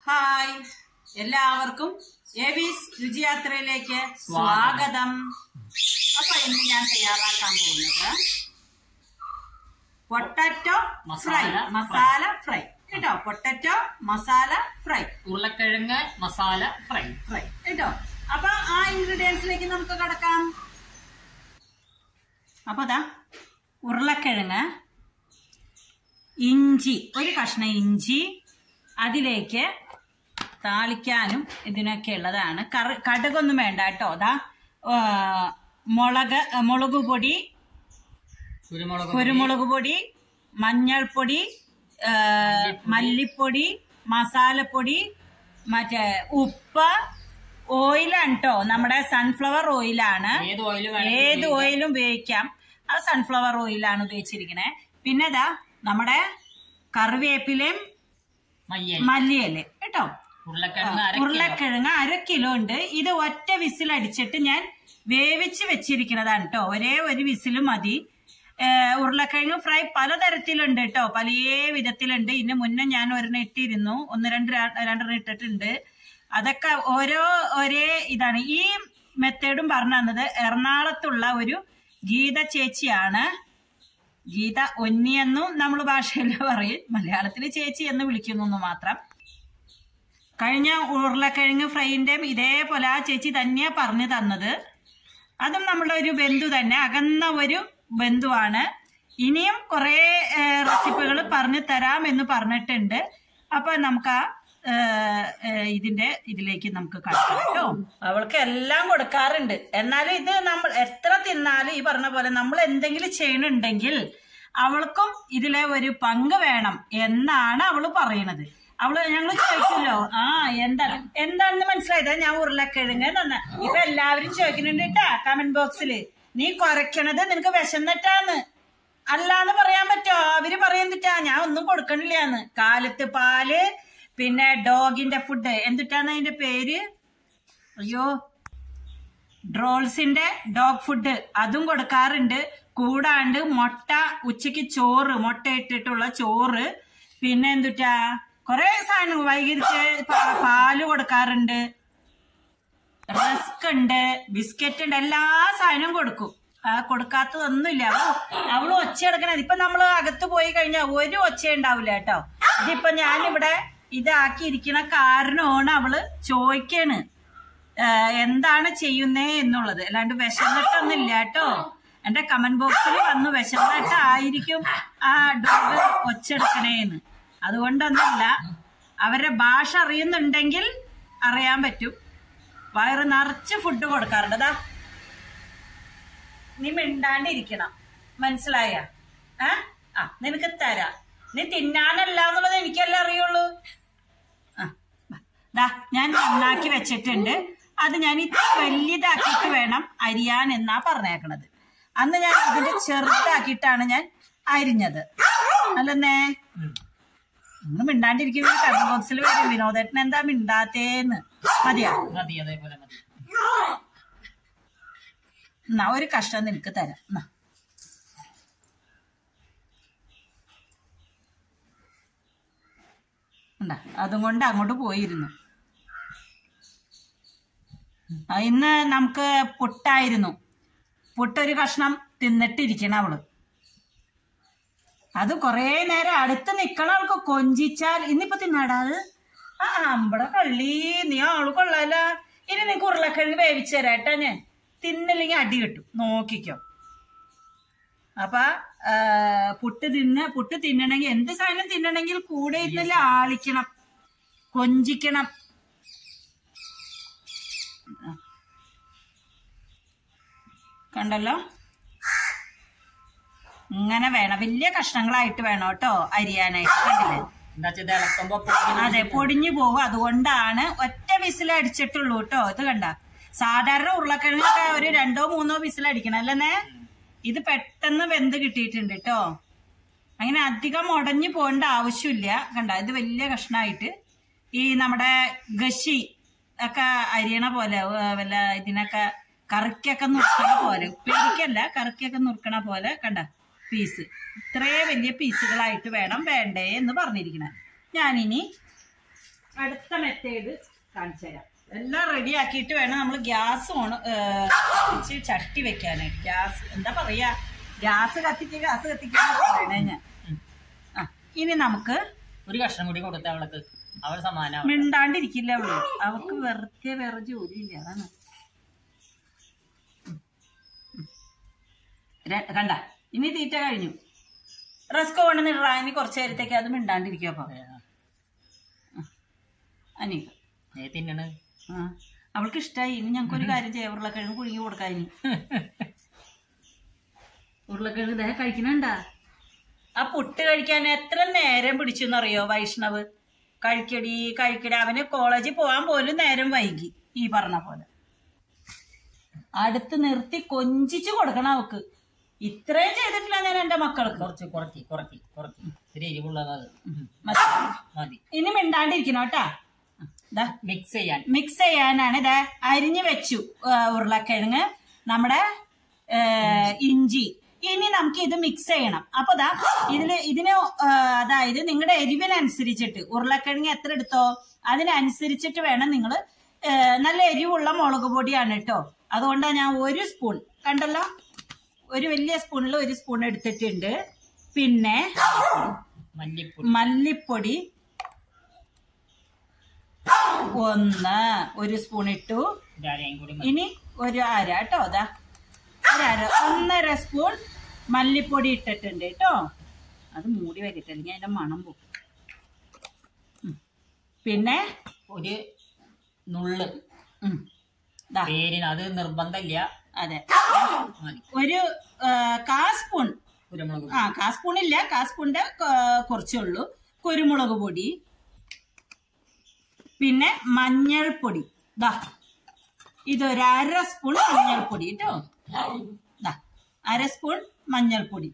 Hi എല്ലാവർക്കും എവിസ് രുചിയാത്രയിലേക്ക് സ്വാഗതം അപ്പൊ ഇന്ന് ഞാൻ തയ്യാറാക്കാൻ പോകുന്നത് potato fry masala masala fry കേട്ടോ പൊട്ടറ്റോ മസാല ഫ്രൈ ഉരുളക്കിഴങ്ങ് മസാല ഫ്രൈ ഫ്രൈ കേട്ടോ അപ്പൊ ആ ഇൻഗ്രീഡിയൻസിലേക്ക് നമുക്ക് കടക്കാം അപ്പൊ അതാ ഉരുളക്കിഴങ്ങ് ഇഞ്ചി ഒരു കഷ്ണം ഇഞ്ചി അതിലേക്ക് താളിക്കാനും ഇതിനൊക്കെ ഉള്ളതാണ് കറി കടുകൊന്നും വേണ്ട കേട്ടോ അതാ ആ, മുളക് മുളക് പൊടി കുരുമുളക് കുരുമുളക് പൊടി മഞ്ഞൾപ്പൊടി ആ, മല്ലിപ്പൊടി മസാലപ്പൊടി മറ്റേ ഉപ്പ് ഓയിലാണ് കേട്ടോ നമ്മുടെ സൺഫ്ലവർ ഓയിലാണ് ഏത് ഓയിൽ ഏത് ഓയിലും ഉപയോഗിക്കാം അത് സൺഫ്ലവർ ഓയിലാണ് ഉപയോഗിച്ചിരിക്കണേ പിന്നെ ഇതാ നമ്മുടെ കറിവേപ്പിലയും മയ്യൽ മല്ലിയല് കേട്ടോ ഉരുളക്കിഴങ്ങ് അര കിലോ ഉരുളക്കിഴങ്ങ് അര കിലോ ഉണ്ട് ഇത് ഒറ്റ വിസിൽ അടിച്ചിട്ട് ഞാൻ വേവിച്ച് വെച്ചിരിക്കുന്നതാണ് കേട്ടോ ഒരേ ഒരു വിസിൽ മതി ഏഹ് ഉരുളക്കിഴങ്ങ് ഫ്രൈ പലതരത്തിലുണ്ട് കേട്ടോ പല വിധത്തിലുണ്ട് ഇതിന് മുന്നേ ഞാൻ ഒരെണ്ണം ഇട്ടിരുന്നു ഒന്ന് രണ്ട് ര- രണ്ടെണ്ണം ഇട്ടിട്ടുണ്ട് അതൊക്കെ ഓരോ ഒരേ ഇതാണ് ഈ മെത്തേഡും പറഞ്ഞു തന്നത് എറണാകുളത്തുള്ള ഒരു ഗീത ചേച്ചിയാണ് ഗീത ഒന്നിയെന്നും നമ്മൾ ഭാഷയിൽ പറയും മലയാളത്തിൽ ചേച്ചി എന്ന് വിളിക്കുന്നു എന്ന് മാത്രം കഴിഞ്ഞ ഉരുളക്കിഴങ്ങ് ഫ്രൈൻ്റെയും ഇതേപോലെ ആ ചേച്ചി തന്നെയാ പറഞ്ഞു തന്നത് അതും നമ്മുടെ ഒരു ബന്ധു തന്നെ അകന്ന ഒരു ബന്ധുവാണ് ഇനിയും കുറേ റെസിപ്പികൾ പറഞ്ഞു തരാം എന്ന് പറഞ്ഞിട്ടുണ്ട് അപ്പൊ നമുക്ക് ആ ഏഹ്, ഏഹ്, ഇതിന്റെ ഇതിലേക്ക് നമുക്ക് കടക്കാം കേട്ടോ അവൾക്ക് എല്ലാം കൊടുക്കാറുണ്ട് എന്നാലും ഇത് നമ്മൾ എത്ര തിന്നാലും ഈ പറഞ്ഞ പോലെ നമ്മൾ എന്തെങ്കിലും ചെയ്യണുണ്ടെങ്കിൽ അവൾക്കും ഇതിലെ ഒരു പങ്ക് വേണം എന്നാണ് അവള് പറയണത് അവള് ഞങ്ങൾ ചോദിക്കുമല്ലോ ആ എന്താ എന്താണെന്ന് മനസ്സിലായത് ഞാൻ ഉരുളക്കിഴങ്ങ് തന്ന ഇപ്പൊ എല്ലാവരും ചോദിക്കുന്നുണ്ട് കേട്ടാ കമന്റ് ബോക്സില് നീ കുറയ്ക്കണത് നിനക്ക് വിശന്നിട്ടാന്ന് അല്ലാന്ന് പറയാൻ പറ്റോ അവര് പറയുന്നിട്ടാ ഞാൻ ഒന്നും കൊടുക്കണില്ലാന്ന് കാലത്ത് പാല് പിന്നെ ഡോഗിന്റെ ഫുഡ് എന്തിട്ടാന്ന് അതിന്റെ പേര് അയ്യോ ഡ്രോൾസിന്റെ ഡോഗ് ഫുഡ് അതും കൊടുക്കാറുണ്ട് കൂടാണ്ട് മുട്ട ഉച്ചക്ക് ചോറ് മുട്ട ഇട്ടിട്ടുള്ള ചോറ് പിന്നെ എന്തുട്ടാ കൊറേ സാധനം വൈകിട്ട് പ- പാല് കൊടുക്കാറുണ്ട് റസ്ക് ഉണ്ട് ബിസ്ക്കറ്റ് ഉണ്ട് എല്ലാ സാധനവും കൊടുക്കും ആ കൊടുക്കാത്തതൊന്നുമില്ല അവള് അവള് ഒച്ച എടുക്കണത് ഇപ്പൊ നമ്മള് അകത്ത് പോയി കഴിഞ്ഞാൽ ഒരു ഒച്ച ഉണ്ടാവില്ല കേട്ടോ ഇതിപ്പോ ഞാനിവിടെ ഇതാക്കിയിരിക്കണ കാരണമാണ് അവള് ചോദിക്കാണ് ഏഹ് എന്താണ് ചെയ്യുന്നേ എന്നുള്ളത് അല്ലാണ്ട് വിശന്നിട്ടൊന്നുമില്ല കേട്ടോ എന്റെ കമന്റ് ബോക്സിൽ വന്നു വിശന്നിട്ടായിരിക്കും ആ ഡോഗ് ഒച്ചെടുക്കണേന്ന് അതുകൊണ്ടൊന്നുമില്ല അവരുടെ ഭാഷ അറിയുന്നുണ്ടെങ്കിൽ അറിയാൻ പറ്റും വയറ് നിറച്ച് ഫുഡ് കൊടുക്കാറുണ്ട് അതാ നീ മിണ്ടാണ്ടിരിക്കണം മനസ്സിലായ ഏ ആ നിനക്ക് തരാം നീ തിന്നാനല്ല എന്നുള്ളത് എനിക്കല്ലേ അറിയുള്ളൂ ആ, ദാ ഞാൻ നന്നാക്കി വെച്ചിട്ടുണ്ട് അത് ഞാൻ ഇത്ര വലിയതാക്കിയിട്ട് വേണം അരിയാൻ എന്നാ പറഞ്ഞേക്കണത് അന്ന് ഞാൻ ഇതിന്റെ ചെറുതാക്കിയിട്ടാണ് ഞാൻ അരിഞ്ഞത് അല്ലെന്നേ നിങ്ങൾ മിണ്ടാണ്ടിരിക്കും കറണ്ട് ബോക്സിൽ വരും വിനോദേട്ടൻ എന്താ മിണ്ടാത്തേന്ന് മതിയാ മതി അതേപോലെ മതി എന്നാ ഒരു കഷ്ണം നിനക്ക് തരാം എന്നാ ഉണ്ടാ അതും കൊണ്ട് അങ്ങോട്ട് പോയിരുന്നു ആ, ഇന്ന് നമുക്ക് പുട്ടായിരുന്നു പുട്ടൊരു കഷ്ണം തിന്നിട്ടിരിക്കണം അവള് അത് കൊറേ നേരം അടുത്ത് നിക്കണ അവൾക്ക് കൊഞ്ചിച്ചാൽ ഇന്നിപ്പോ തിന്നാടാ അത് ആ അമ്പടെ കള്ളി നീ ആള് കൊള്ളാല ഇനി നിനക്ക് ഉരുളക്കിഴങ്ങ് വേവിച്ചു തരാട്ടാ ഞാൻ തിന്നില്ലെങ്കിൽ അടി കിട്ടും നോക്കിക്കോ അപ്പൊ ആ, പുട്ട് തിന്ന് പുട്ട് തിന്നണമെങ്കിൽ എന്ത് സാധനം തിന്നണമെങ്കിൽ കൂടെ ഇരുന്നല്ല ആളിക്കണം കൊഞ്ചിക്കണം കണ്ടല്ലോ ഇങ്ങനെ വേണം വലിയ കഷ്ണങ്ങളായിട്ട് വേണം കേട്ടോ അരിയാനായിട്ട് കണ്ടില്ലേ എന്താ വെച്ചാൽ ഇത് ഇളക്കുമ്പോ പൊടിഞ്ഞ് അതെ പൊടിഞ്ഞു പോകും അതുകൊണ്ടാണ് ഒറ്റ വിസിൽ അടിച്ചിട്ടുള്ളൂ കേട്ടോ ഇത് കണ്ട സാധാരണ ഉരുളക്കിഴങ്ങൊക്കെ ഒരു രണ്ടോ മൂന്നോ വിസിൽ അടിക്കണം അല്ലേ ഇത് പെട്ടെന്ന് വെന്ത് കിട്ടിയിട്ടുണ്ട് കേട്ടോ അങ്ങനെ അധികം ഉടഞ്ഞു പോകേണ്ട ആവശ്യമില്ല കണ്ട ഇത് വലിയ കഷ്ണമായിട്ട് ഈ നമ്മുടെ ഗശി ഒക്കെ അരിയണ പോലെ ഏ, വല്ല ഇതിനൊക്കെ കറിക്കൊക്കെ നുറുക്കണ പോലെ ഉപ്പേരിക്കല്ല കറിക്കൊക്കെ നുറുക്കണ പോലെ കണ്ട പീസ് ഇത്രേ വലിയ പീസുകളായിട്ട് വേണം വേണ്ടേ എന്ന് പറഞ്ഞിരിക്കണേ ഞാനിനി അടുത്ത മെത്തേഡ് കാണിച്ചു തരാം എല്ലാം റെഡി ആക്കിയിട്ട് വേണം നമ്മൾ ഗ്യാസ് ഓൺ വെച്ച് ചട്ടി വെക്കാനായിട്ട് ഗ്യാസ് എന്താ പറയാ ഗ്യാസ് കത്തിക്കുക ഗ്യാസ് കത്തിക്കുക പറയണേ ഞാൻ ആ ഇനി നമുക്ക് ഒരു കഷ്ണം കൂടി കൊടുത്ത അവൾക്ക് അവൾ സമാനം മിണ്ടാണ്ടിരിക്കില്ല അവള് അവൾക്ക് വെറുതെ വേറെ ജോലിയില്ല അതാണ് ഉം. ഉം. ര- കണ്ട ഇനി തീറ്റ കഴിഞ്ഞു റസ്ക് കൊണ്ടുവന്നിട്ടാ ഇനി കുറച്ചു നേരത്തേക്ക് അത് മിണ്ടാണ്ടിരിക്കും അപ്പൊ അനീക നീ തിന്നണ് ആ അവൾക്ക് ഇഷ്ടായി ഇനി ഞങ്ങൾക്ക് ഒരു കാര്യം ചെയ്യാം ഉരുളക്കിഴങ്ങ് പുഴുങ്ങി കൊടുക്കാം ഇനി ഉരുളക്കിഴങ്ങ് ദേ കഴിക്കണണ്ടാ ആ പുട്ട് കഴിക്കാൻ എത്ര നേരം പിടിച്ചെന്നറിയോ വൈഷ്ണവ് കഴിക്കടി കഴിക്കടി അവന് കോളേജിൽ പോകാൻ പോലും നേരം വൈകി ഈ പറഞ്ഞ പോലെ അടുത്ത് നിർത്തി കൊഞ്ചിച്ചു കൊടുക്കണം അവക്ക് ഇത്രയും ചെയ്തിട്ടില്ല ഞാൻ എന്റെ മക്കൾക്ക് കുറച്ച് കുറക്കി കുറക്കി കുറക്കി ഇത്തിരി എരിവുള്ളത് മതി. മതി ഇനി മിണ്ടാണ്ടിരിക്കണം കേട്ടാ ദാ മിക്സ് ചെയ്യാൻ മിക്സ് ചെയ്യാനാണ് ഇത് അരിഞ്ഞു വെച്ചു ആ, ഉരുളക്കിഴങ്ങ് നമ്മുടെ ഏ, ഇഞ്ചി ഇനി നമുക്ക് ഇത് മിക്സ് ചെയ്യണം അപ്പൊ ദാ ഇതില് ഇതിന് ആ, അതായത് നിങ്ങളുടെ എരിവിനനുസരിച്ചിട്ട് ഉരുളക്കിഴങ്ങ് എത്ര എടുത്തോ അതിനനുസരിച്ചിട്ട് വേണം നിങ്ങൾ നല്ല എരിവുള്ള മുളക് പൊടിയാണ് കേട്ടോ അതുകൊണ്ടാണ് ഞാൻ ഒരു സ്പൂൺ കണ്ടല്ലോ ഒരു വലിയ സ്പൂണിൽ ഒരു സ്പൂൺ എടുത്തിട്ടുണ്ട് പിന്നെ മല്ലിപ്പൊടി മല്ലിപ്പൊടി ഒന്ന് ഒരു സ്പൂൺ ഇട്ടു ഇതാരെയും കൂടി മതി. ഇനി ഒരു അര കേട്ടോ അതാ ഒരര ഒന്നര സ്പൂൺ മല്ലിപ്പൊടി ഇട്ടിട്ടുണ്ട് കേട്ടോ അത് മൂടി വെക്കട്ടെ അല്ലെങ്കിൽ അതിന്റെ മണം പോകും ഉം. പിന്നെ ഒരു നുള്ള് ഉം, ദാ, പേരിന് അത് നിർബന്ധമില്ല അതെ മതി ഒരു ആ, കാ സ്പൂൺ കുരുമുളക് ആ കാ സ്പൂൺ ഇല്ല കാ സ്പൂണിന്റെ ക- കുറച്ചേ ഉള്ളൂ കുരുമുളക് പൊടി പിന്നെ മഞ്ഞൾപ്പൊടി ദാ ഇതൊരു അര സ്പൂൺ മഞ്ഞൾപ്പൊടി കേട്ടോ ദാ അര സ്പൂൺ മഞ്ഞൾപ്പൊടി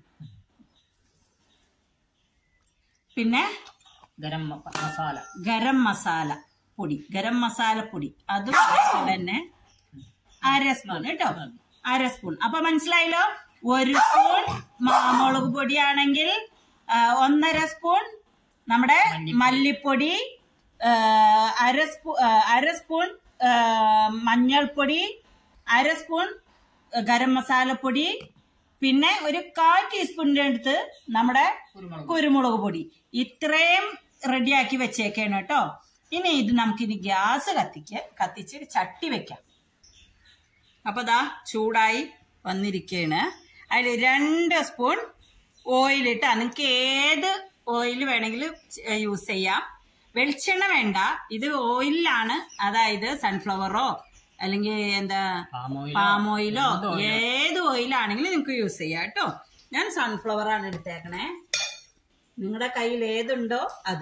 പിന്നെ ഗരം മ- മസാല ഗരം മസാല പൊടി ഗരം മസാല പൊടി അതും തന്നെ അര സ്പൂൺ കേട്ടോ അര സ്പൂൺ അപ്പൊ മനസ്സിലായല്ലോ ഒരു സ്പൂൺ മ- മുളക് പൊടിയാണെങ്കിൽ ആ, ഒന്നര സ്പൂൺ നമ്മുടെ മല്ലിപ്പൊടി ആ, അര സ്പൂ ആ, അര സ്പൂൺ ആ, മഞ്ഞൾപ്പൊടി അര സ്പൂൺ ഗരം മസാലപ്പൊടി പിന്നെ ഒരു കാൽ ടീസ്പൂണിന്റെ അടുത്ത് നമ്മുടെ കുരുമുളക് കുരുമുളക് പൊടി ഇത്രയും റെഡിയാക്കി വെച്ചേക്കാണ് കേട്ടോ ഇനി ഇത് നമുക്കിനി ഗ്യാസ് കത്തിക്ക് കത്തിച്ച് ഒരു ചട്ടി വെക്കാം അപ്പൊ ദാ ചൂടായി വന്നിരിക്കുകയാണ് അതിൽ രണ്ട് സ്പൂൺ ഓയിലിട്ട് നിങ്ങൾക്ക് ഏത് ഓയിൽ വേണമെങ്കിലും യൂസ് ചെയ്യാം വെളിച്ചെണ്ണ വേണ്ട ഇത് ഓയിലാണ് അതായത് സൺഫ്ലവറോ അല്ലെങ്കിൽ എന്താ പാം ഓയിലോ, പാം ഓയിലോ എന്ത് ഓയിലോ. ഏത് ഓയിലാണെങ്കിലും നിങ്ങൾക്ക് യൂസ് ചെയ്യാം കേട്ടോ ഞാൻ സൺഫ്ലവർ ആണ് എടുത്തേക്കണേ നിങ്ങളുടെ കയ്യിൽ ഏതുണ്ടോ അത്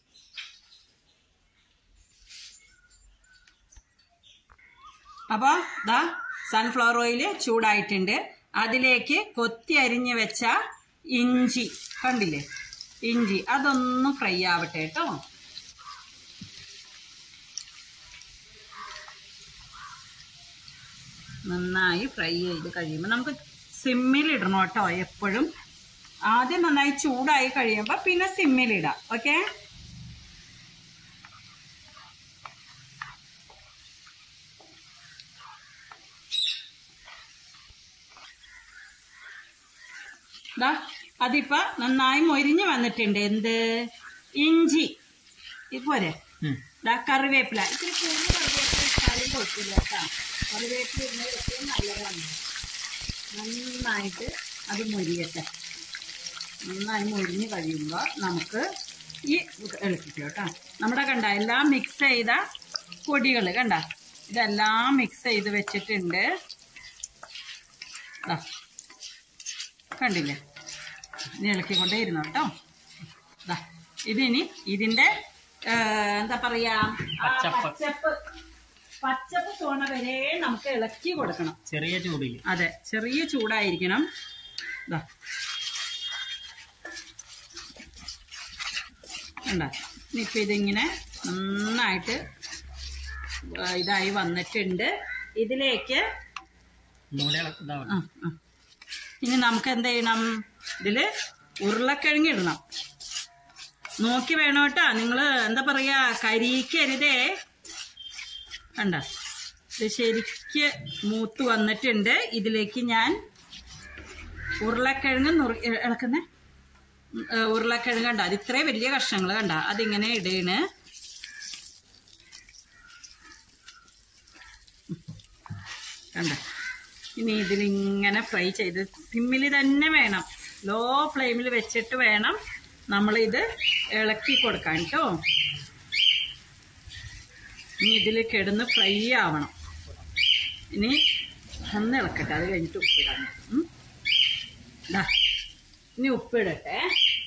അപ്പൊ ദാ സൺഫ്ലവർ ഓയിൽ ചൂടായിട്ടുണ്ട് അതിലേക്ക് കൊത്തി അരിഞ്ഞ് വെച്ച ഇഞ്ചി കണ്ടില്ലേ ഇഞ്ചി അതൊന്ന് ഫ്രൈ ആവട്ടെ കേട്ടോ നന്നായി ഫ്രൈ ചെയ്ത് കഴിയുമ്പോൾ നമുക്ക് സിമ്മിൽ ഇടണം കേട്ടോ എപ്പോഴും ആദ്യം നന്നായി ചൂടായി കഴിയുമ്പോൾ പിന്നെ സിമ്മിലിടാം ഓക്കെ ദാ അതിപ്പോ നന്നായി മൊരിഞ്ഞ് വന്നിട്ടുണ്ട് എന്ത് ഇഞ്ചി ഇപ്പോരെ ഉം. ദാ കറിവേപ്പില ഇത്തിരി കൂടുതൽ കറിവേപ്പില ഇട്ടാലും കുഴപ്പമില്ല കേട്ടോ കറിവേപ്പില ഇടുന്നത് ഏറ്റവും നല്ലതാണ് നന്നായിട്ട് അത് മൊരിയട്ടെ നന്നായി മൊരിഞ്ഞ് കഴിയുമ്പോൾ നമുക്ക് ഈ ഇളക്കിക്കോ കേട്ടോ നമ്മുടെ കണ്ട എല്ലാം മിക്സ് ചെയ്ത പൊടികൾ കണ്ട ഇതെല്ലാം മിക്സ് ചെയ്ത് വെച്ചിട്ടുണ്ട് ദാ കണ്ടില്ലേ ഇനി ഇളക്കിക്കൊണ്ടേ ഇരുന്നു കേട്ടോ ദാ ഇതിനി ഇതിന്റെ ആ, എന്താ പറയാ ആ പച്ചപ്പ്. പച്ചപ്പ് പച്ചപ്പ് തോണ വരെ നമുക്ക് ഇളക്കി കൊടുക്കണം ചെറിയ ചൂടില് അതെ ചെറിയ ചൂടായിരിക്കണം ദാ കണ്ടോ ഇനിയിപ്പോൾ ഇതിങ്ങനെ നന്നായിട്ട് ആ, ഇതായി വന്നിട്ടുണ്ട് ഇതിലേക്ക് ഒന്നുകൂടെ ഇള- ഇതാവണം. ആ, ആ. ഇനി നമുക്ക് എന്ത് ചെയ്യണം ഇതില് ഉരുളക്കിഴങ്ങ് ഇടണം നോക്കി വേണം കേട്ടാ നിങ്ങള് എന്താ പറയാ കരിക്കരുതേ കണ്ട ഇത് ശരിക്ക് മൂത്ത് വന്നിട്ടുണ്ട് ഇതിലേക്ക് ഞാൻ ഉരുളക്കിഴങ്ങ് നുറി ഇ- ഇളക്കുന്നേ ഉം, ഏ, ഉരുളക്കിഴങ്ങ് കണ്ട അത് ഇത്രയും വലിയ കഷ്ണങ്ങൾ കണ്ട അതിങ്ങനെ ഇടേണ് കണ്ട ഇനി ഇതിലിങ്ങനെ ഫ്രൈ ചെയ്ത് സിമ്മിൽ തന്നെ വേണം ലോ ഫ്ലെയിമിൽ വെച്ചിട്ട് വേണം നമ്മളിത് ഇളക്കി കൊടുക്കാൻ കേട്ടോ ഇനി ഇതിൽ കിടന്ന് ഫ്രൈ ആവണം ഇനി ഒന്ന് ഇളക്കട്ടെ അത് കഴിഞ്ഞിട്ട് ഉപ്പിടാൻ ഉം. ദാ ഇനി ഉപ്പിടട്ടെ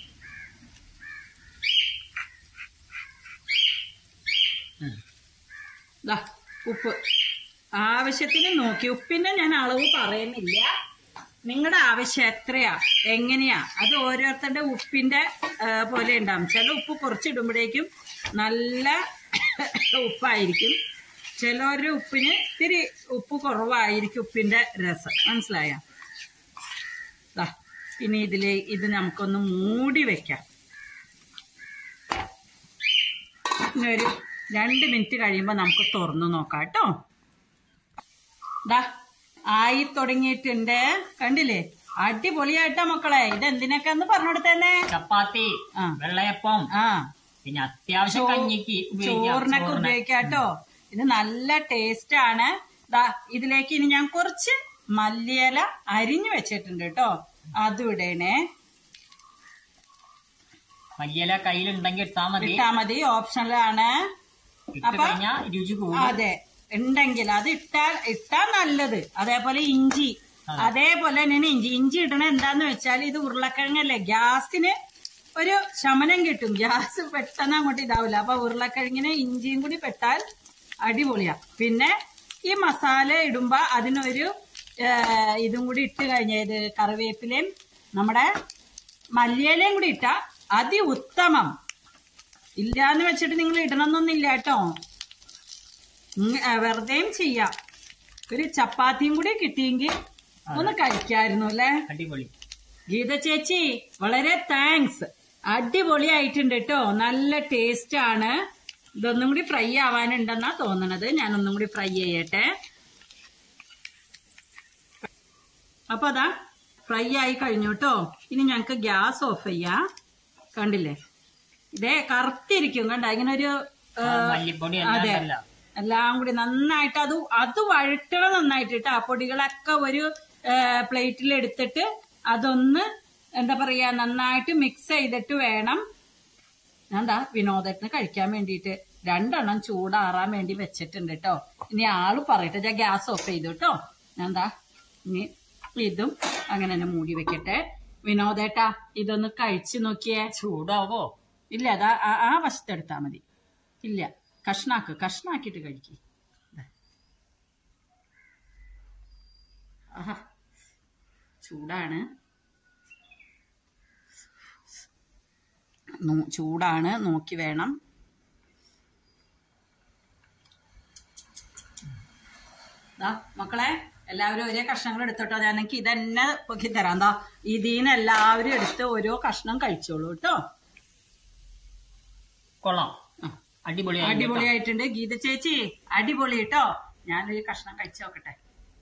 ഉം. ദാ ഉപ്പ് ആവശ്യത്തിന് നോക്കി ഉപ്പിന്റെ ഞാൻ അളവ് പറയുന്നില്ല നിങ്ങളുടെ ആവശ്യം എത്രയാ എങ്ങനെയാ അത് ഓരോരുത്തരുടെ ഉപ്പിന്റെ ആ, പോലെ ഉണ്ടാവും ചില ഉപ്പ് കുറച്ചിടുമ്പോഴേക്കും നല്ല ഉപ്പായിരിക്കും ചിലവരുടെ ഉപ്പിന് ഇത്തിരി ഉപ്പ് കുറവായിരിക്കും ഉപ്പിന്റെ രസം മനസ്സിലായ ദാ ഇനി ഇതില് ഇത് നമുക്കൊന്ന് മൂടി വെക്കാം ഇനി ഒരു രണ്ട് മിനിറ്റ് കഴിയുമ്പോൾ നമുക്ക് തുറന്നു നോക്കാം കേട്ടോ ദാ ആയി തുടങ്ങിയിട്ടുണ്ട് കണ്ടില്ലേ അടിപൊളിയായിട്ടാ മക്കളെ ഇത് എന്തിനൊക്കെ പറഞ്ഞെടുത്തന്നെ ചപ്പാത്തി ആ. വെള്ളയപ്പം ആ പിന്നെ അത്യാവശ്യം കഞ്ഞിക്ക് ഉപയോഗിക്കാം ചോറിനൊക്കെ ചോറിന്. ഉപയോഗിക്കാം കേട്ടോ ഇത് നല്ല ടേസ്റ്റ് ആണ് ദാ ഇതിലേക്ക് ഇനി ഞാൻ കുറച്ച് മല്ലിയില അരിഞ്ഞു വെച്ചിട്ടുണ്ട് കേട്ടോ അതും ഇടണേ മല്ലിയില കയ്യിലുണ്ടെങ്കിൽ ഇട്ടാ മതി ഇട്ടാ മതി ഓപ്ഷനിലാണ് ഇട്ട് അപ്പൊ- കഴിഞ്ഞാ രുചി കൂടും അതെ ഉണ്ടെങ്കിൽ അത് ഇട്ടാൽ ഇട്ടാ നല്ലത് അതേപോലെ ഇഞ്ചി അതെ. അതേപോലെ തന്നെയാണ് ഇഞ്ചി ഇഞ്ചി ഇടണ എന്താന്ന് വെച്ചാൽ ഇത് ഉരുളക്കിഴങ്ങല്ലേ ഗ്യാസിന് ഒരു ശമനം കിട്ടും ഗ്യാസ് പെട്ടെന്ന് അങ്ങോട്ട് ഇതാവില്ല അപ്പൊ ഉരുളക്കിഴങ്ങിന് ഇഞ്ചിയും കൂടി പെട്ടാൽ അടിപൊളിയാ പിന്നെ ഈ മസാല ഇടുമ്പോ അതിനൊരു ഏ, ഇതും കൂടി ഇട്ട് കഴിഞ്ഞ ഇത് കറിവേപ്പിലയും നമ്മുടെ മല്ലിയിലയും കൂടി ഇട്ടാ അതി ഉത്തമം ഇല്ലാന്ന് വെച്ചിട്ട് നിങ്ങൾ ഇടണമെന്നൊന്നുമില്ല കേട്ടോ ഇങ്ങ- ആ, വെറുതെയും ചെയ്യാം ഒരു ചപ്പാത്തിയും കൂടി കിട്ടിയെങ്കിൽ ഒന്ന് കഴിക്കായിരുന്നു അല്ലേ അടിപൊളി ഗീത ചേച്ചി വളരെ താങ്ക്സ് അടിപൊളിയായിട്ടുണ്ട് കേട്ടോ നല്ല ടേസ്റ്റ് ആണ് ഇതൊന്നും കൂടി ഫ്രൈ ആവാനുണ്ടെന്നാ തോന്നണത് ഞാനൊന്നും കൂടി ഫ്രൈ ചെയ്യട്ടെ അപ്പൊ അതാ ഫ്രൈ ആയി കഴിഞ്ഞു കേട്ടോ ഇനി ഞങ്ങക്ക് ഗ്യാസ് ഓഫ് ചെയ്യാം കണ്ടില്ലേ ഇതേ കറുത്തിരിക്കും കണ്ട ഇങ്ങനെ ഒരു ആ, മല്ലിപ്പൊടി എല്ലാം അതെ ഉണ്ടല്ലോ. എല്ലാം കൂടി നന്നായിട്ട് അത് അത് വഴറ്റണം നന്നായിട്ട് കേട്ടോ ആ പൊടികളൊക്കെ ഒരു പ്ലേറ്റിൽ എടുത്തിട്ട് അതൊന്ന് എന്താ പറയാ നന്നായിട്ട് മിക്സ് ചെയ്തിട്ട് വേണം എന്താ വിനോദത്തിന് കഴിക്കാൻ വേണ്ടിയിട്ട് രണ്ടെണ്ണം ചൂടാറാൻ വേണ്ടി വെച്ചിട്ടുണ്ട് കേട്ടോ ഇനി ആള് പറയട്ടെ ഞാൻ ഗ്യാസ് ഓഫ് ചെയ്തു കേട്ടോ എന്താ ഇനി ഇതും അങ്ങനെ തന്നെ മൂടി വെക്കട്ടെ വിനോദേട്ടാ ഇതൊന്ന് കഴിച്ചു നോക്കിയേ ചൂടാവോ ഇല്ല അതാ ആ- ആ വശത്തെടുത്താ മതി ഇല്ല കഷ്ണാക്ക് കഷ്ണാക്കിയിട്ട് കഴിക്ക് ദാ. ആഹാ ചൂടാണ് നോ- ചൂടാണ് നോക്കി വേണം ദാ മക്കളെ എല്ലാവരും ഒരേ കഷ്ണങ്ങൾ എടുത്തോട്ടോ ഞാൻ എനിക്ക് ഇതന്നെ പൊക്കി തരാം എന്താ ഇതിന്ന് എല്ലാവരും എടുത്ത് ഓരോ കഷ്ണം കഴിച്ചോളൂ കേട്ടോ കൊള്ളാം ആ. അടിപൊളി അടിപൊളിയായിട്ടുണ്ട് ഗീത ചേച്ചി അടിപൊളി കേട്ടോ ഞാനൊരു കഷ്ണം കഴിച്ചു നോക്കട്ടെ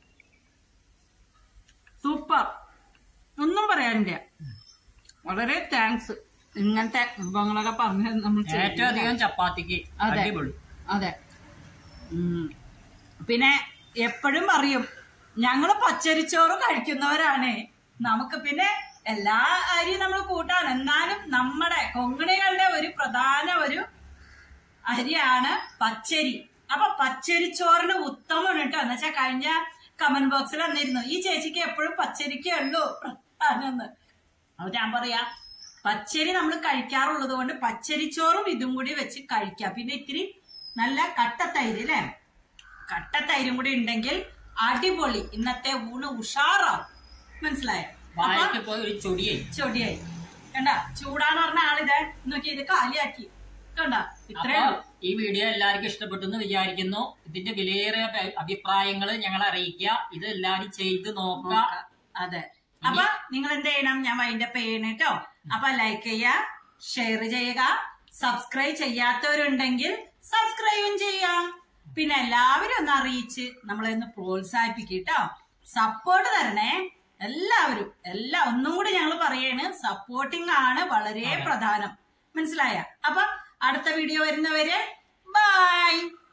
സൂപ്പർ ഒന്നും പറയാനില്ല വളരെ താങ്ക്സ് ഇങ്ങനത്തെ വിഭവങ്ങളൊക്കെ പറഞ്ഞ് നമ്മൾ ഏറ്റവും ചെയ്യുന്നത്. അധികം ചപ്പാത്തിക്ക് അതെ. അടിപൊളി അതെ ഉം. പിന്നെ എപ്പോഴും പറയും ഞങ്ങള് പച്ചരിച്ചോറ് കഴിക്കുന്നവരാണ് നമുക്ക് പിന്നെ എല്ലാ അരിയും നമ്മൾ കൂട്ടാണ് എന്നാലും നമ്മുടെ കൊങ്ങണികളുടെ ഒരു പ്രധാന ഒരു അരിയാണ് പച്ചരി അപ്പൊ പച്ചരിച്ചോറിന് ഉത്തമമാണ് കേട്ടോ എന്ന് വെച്ചാൽ കഴിഞ്ഞ കമന്റ് ബോക്സിൽ വന്നിരുന്നു ഈ ചേച്ചിക്ക് എപ്പോഴും പച്ചരിക്കേ ഉള്ളൂ പ്രധാനം അത് ഞാൻ പറയാ പച്ചരി നമ്മൾ കഴിക്കാറുള്ളത് കൊണ്ട് പച്ചരിച്ചോറും ഇതും കൂടി വെച്ച് കഴിക്കാം പിന്നെ ഇത്തിരി നല്ല കട്ടത്തൈര് അല്ലേ കട്ടത്തൈരും കൂടി ഉണ്ടെങ്കിൽ അടിപൊളി ഇന്നത്തെ ഊണ് ഉഷാറാവും മനസ്സിലായോ അപ്പൊ വാഴയ്ക്ക് പോയി ഒരു ചൊടിയെ ചൊടിയായി കണ്ട ചൂടാന്ന് പറഞ്ഞ ആളിത് നോക്കി ഇത് കാലിയാക്കി കണ്ട ഇത്രേ അപ്പൊ ഉള്ളൂ. ഈ വീഡിയോ എല്ലാവർക്കും ഇഷ്ടപ്പെട്ടു എന്ന് വിചാരിക്കുന്നു ഇതിന്റെ വിലയേറിയ അഭിപ്രായങ്ങൾ ഞങ്ങൾ അറിയിക്കുക ഇത് എല്ലാവരും ചെയ്ത് നോക്കുക നോക്കാം. അതെ അപ്പൊ നിങ്ങൾ എന്ത് ചെയ്യണം ഞാൻ വൈൻഡപ്പ് ചെയ്യണം കേട്ടോ അപ്പൊ ലൈക്ക് ചെയ്യുക ഷെയർ ചെയ്യുക സബ്സ്ക്രൈബ് ചെയ്യാത്തവരുണ്ടെങ്കിൽ സബ്സ്ക്രൈബും ചെയ്യാം പിന്നെ എല്ലാവരും ഒന്ന് അറിയിച്ച് നമ്മളെ ഒന്ന് പ്രോത്സാഹിപ്പിക്കുക കേട്ടോ സപ്പോർട്ട് തരണേ എല്ലാവരും എല്ലാ ഒന്നും കൂടി ഞങ്ങൾ പറയാണ് സപ്പോർട്ടിംഗ് ആണ് വളരെ പ്രധാനം മനസ്സിലായ അപ്പൊ അടുത്ത വീഡിയോ വരുന്നവരെ ബൈ